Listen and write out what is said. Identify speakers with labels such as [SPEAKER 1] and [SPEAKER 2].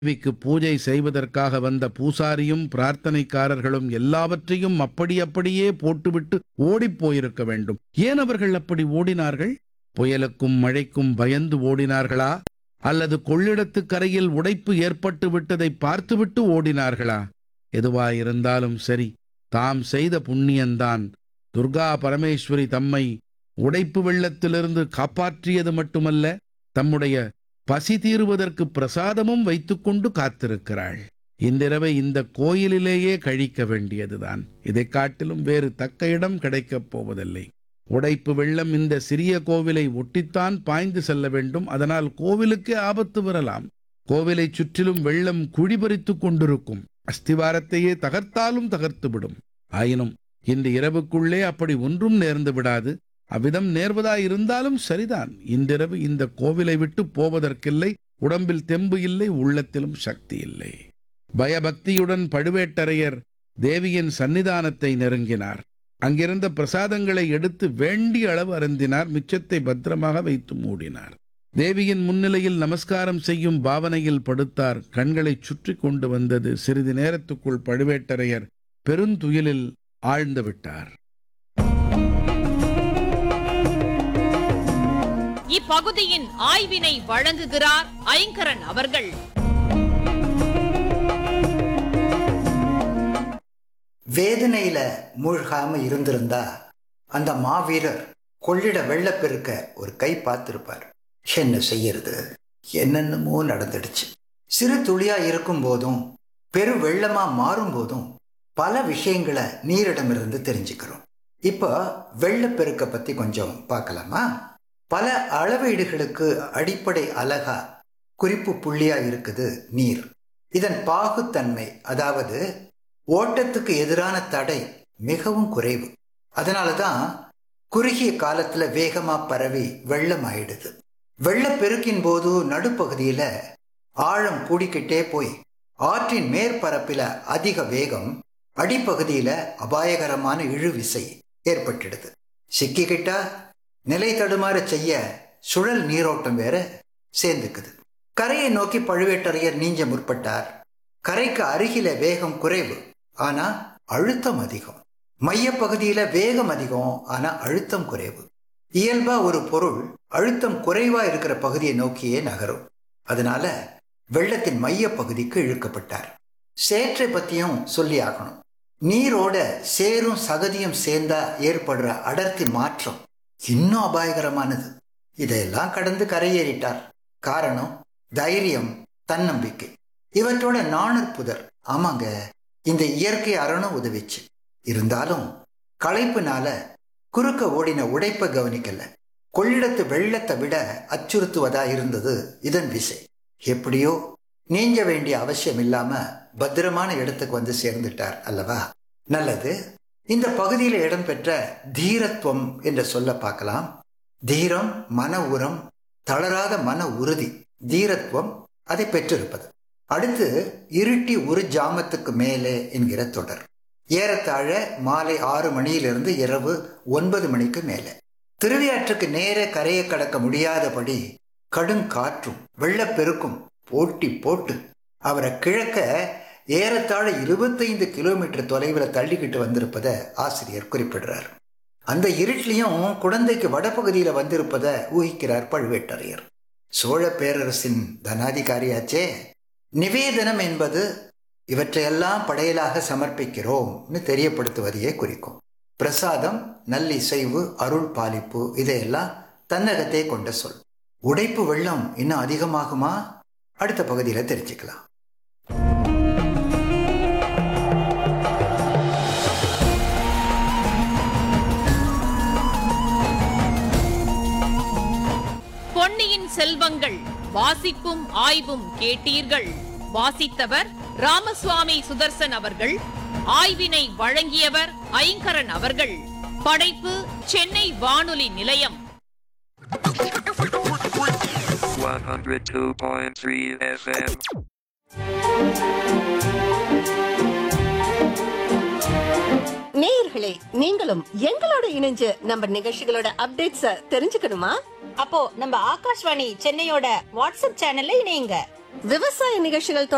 [SPEAKER 1] தேவிக்கு பூஜை செய்வதற்காக வந்த பூசாரியும் பிரார்த்தனைக்காரர்களும் எல்லாவற்றையும் அப்படி அப்படியே போட்டுவிட்டு ஓடிப் போயிருக்க வேண்டும் ஏன் அவர்கள் அப்படி ஓடினார்கள் புயலுக்கும் மழைக்கும் பயந்து ஓடினார்களா அல்லது கொள்ளிடத்துக் கரையில் உடைப்பு ஏற்பட்டு விட்டதை பார்த்துவிட்டு ஓடினார்களா எதுவாயிருந்தாலும் சரி தாம் செய்த புண்ணியந்தான் துர்கா பரமேஸ்வரி தம்மை உடைப்பு வெள்ளத்திலிருந்து காப்பாற்றியது மட்டுமல்ல தம்முடைய பசி தீருவதற்கு பிரசாதமும் வைத்துக்கொண்டு காத்திருக்கிறாள் இன்றிரவை இந்த கோயிலிலேயே கழிக்க வேண்டியதுதான் இதைக் காட்டிலும் வேறு தக்க இடம் கிடைக்கப் போவதில்லை உடைப்பு வெள்ளம் இந்த சிறிய கோவிலை ஒட்டித்தான் பாய்ந்து செல்ல வேண்டும் அதனால் கோவிலுக்கே ஆபத்து வரலாம் கோவிலைச் சுற்றிலும் வெள்ளம் குழிபறித்துக் கொண்டிருக்கும் அஸ்திவாரத்தையே தகர்த்தாலும் தகர்த்துவிடும் ஆயினும் இன்று இரவுக்குள்ளே அப்படி ஒன்றும் நேர்ந்து விடாது அவ்விதம் நேர்வதாயிருந்தாலும் சரிதான் இன்றிரவு இந்த கோவிலை விட்டு போவதற்கில்லை உடம்பில் தெம்பு இல்லை உள்ளத்திலும் சக்தி இல்லை பயபக்தியுடன் பழுவேட்டரையர் தேவியின் சன்னிதானத்தை நெருங்கினார் அங்கிருந்த பிரசாதங்களை எடுத்து வேண்டிய அளவு அருந்தினார் மிச்சத்தை பத்திரமாக வைத்து மூடினார் தேவியின் முன்னிலையில் நமஸ்காரம் செய்யும் பாவனையில் படுத்தார் கண்களைச் சுற்றி கொண்டு வந்தது சிறிது நேரத்துக்குள் பழுவேட்டரையர் பெருந்துயிலில் ஆழ்ந்து விட்டார்
[SPEAKER 2] இப்பகுதியின் ஆய்வினை வழங்குகிறார் ஐங்கரன் அவர்கள்
[SPEAKER 3] வேதனையில மூழ்காம இருந்திருந்தா அந்த மாவீரர் கொள்ளிட வெள்ளப்பெருக்க ஒரு கை பார்த்திருப்பார் என்ன செய்யறது என்னென்னமோ நடந்துடுச்சு சிறு துளியா இருக்கும் போதும் பெரு வெள்ளமா மாறும் போதும் பல விஷயங்களை நீரிடமிருந்து தெரிஞ்சுக்கிறோம் இப்போ வெள்ளப்பெருக்க பத்தி கொஞ்சம் பார்க்கலாமா பல அளவீடுகளுக்கு அடிப்படை அலகா குறிப்பு புள்ளியா இருக்குது நீர் இதன் பாகுத்தன்மை அதாவது ஓட்டத்துக்கு எதிரான தடை மிகவும் குறைவு அதனால தான் குறுகிய காலத்துல வேகமா பரவி வெள்ளம் ஆயிடுது வெள்ளப்பெருக்கின் போது நடுப்பகுதியில ஆழம் கூடிக்கிட்டே போய் ஆற்றின் மேற்பரப்பில அதிக வேகம் அடிப்பகுதியில அபாயகரமான இழுவிசை ஏற்பட்டுடுது சிக்கிக்கிட்டா நிலை தடுமாற செய்ய சுழல் நீரோட்டம் வேற சேர்ந்துக்குது கரையை நோக்கி பழுவேட்டரையர் நீஞ்ச முற்பட்டார் கரைக்கு அருகில வேகம் குறைவு ஆனா அழுத்தம் அதிகம் மையப்பகுதியில வேகம் அதிகம் ஆனா அழுத்தம் குறைவு இயல்பா ஒரு பொருள் அழுத்தம் குறைவா இருக்கிற பகுதியை நோக்கியே நகரும் அதனால வெள்ளத்தின் மைய பகுதிக்கு இழுக்கப்பட்டார் சேற்றை பத்தியும் சொல்லி ஆகணும் நீரோட சேரும் சகதியும் சேர்ந்தா ஏற்படுற அடர்த்தி மாற்றம் இன்னும் அபாயகரமானது இதையெல்லாம் கடந்து கரையேறிட்டார் காரணம் தைரியம் தன்னம்பிக்கை இவற்றோட நாணற்புதர் ஆமாங்க இந்த இயற்கை அறணும் உதவிச்சு இருந்தாலும் களைப்புனால குறுக்க ஓடின உடைப்ப கவனிக்கல கொள்ளிடத்து வெள்ளத்தை விட அச்சுறுத்துவதா இருந்தது இதன் விசை எப்படியோ நீஞ்ச வேண்டிய அவசியம் இல்லாம பத்திரமான இடத்துக்கு வந்து சேர்ந்துட்டார் அல்லவா நல்லது இந்த பகுதியில் இடம்பெற்ற தீரத்துவம் என்ற சொல்ல பார்க்கலாம் தீரம் மன உரம் தளராத மன உறுதி தீரத்துவம் அதை பெற்றிருப்பது அடுத்து இருட்டி ஒரு ஜாமத்துக்கு மேலே என்கிற தொடர் ஏறத்தாழ மாலை ஆறு மணியிலிருந்து இரவு ஒன்பது மணிக்கு மேலே திருவியாற்றுக்கு நேர கரையை கடக்க முடியாதபடி கடும் காற்றும் வெள்ளப்பெருக்கும் போட்டி போட்டு அவரை கிழக்க ஏறத்தாழ இருபத்தைந்து கிலோமீட்டர் தொலைவில் தள்ளிக்கிட்டு வந்திருப்பதை ஆசிரியர் குறிப்பிடுறார் அந்த இருட்டிலையும் குழந்தைக்கு வடபகுதியில் வந்திருப்பதை ஊகிக்கிறார் பழுவேட்டரையர் சோழ பேரரசின் தனாதிகாரியாச்சே நிவேதனம் என்பது இவற்றையெல்லாம் படையலாக சமர்ப்பிக்கிறோம்னு தெரியப்படுத்துவதையே குறிக்கும் பிரசாதம் நல்லிசைவு அருள் பாலிப்பு இதையெல்லாம் தன்னகத்தே கொண்ட சொல் உடைப்பு வெள்ளம் இன்னும் அதிகமாகுமா அடுத்த பகுதியில் தெரிஞ்சுக்கலாம்
[SPEAKER 2] பொன்னியின் செல்வங்கள் வாசிப்பும் ஆய்வும் கேட்டீர்கள் வாசித்தவர் ராமசுவாமி சுதர்சன் அவர்கள் ஆய்வினை வழங்கியவர் ஐங்கரன் அவர்கள் படைப்பு சென்னை வானொலி நிலையம்
[SPEAKER 4] 102.3 FM.
[SPEAKER 5] நேயர்களே நீங்களும் எங்களோட இணைஞ்சு நம்ம நிகழ்ச்சிகளோட அப்டேட்ஸ தெரிஞ்சுக்கணுமா
[SPEAKER 6] அப்போ நம்ம ஆகாஷ்வாணி சென்னையோட வாட்ஸ்அப் சேனல்ல இணையுங்க
[SPEAKER 5] விவசாய நிகழ்ச்சிகள்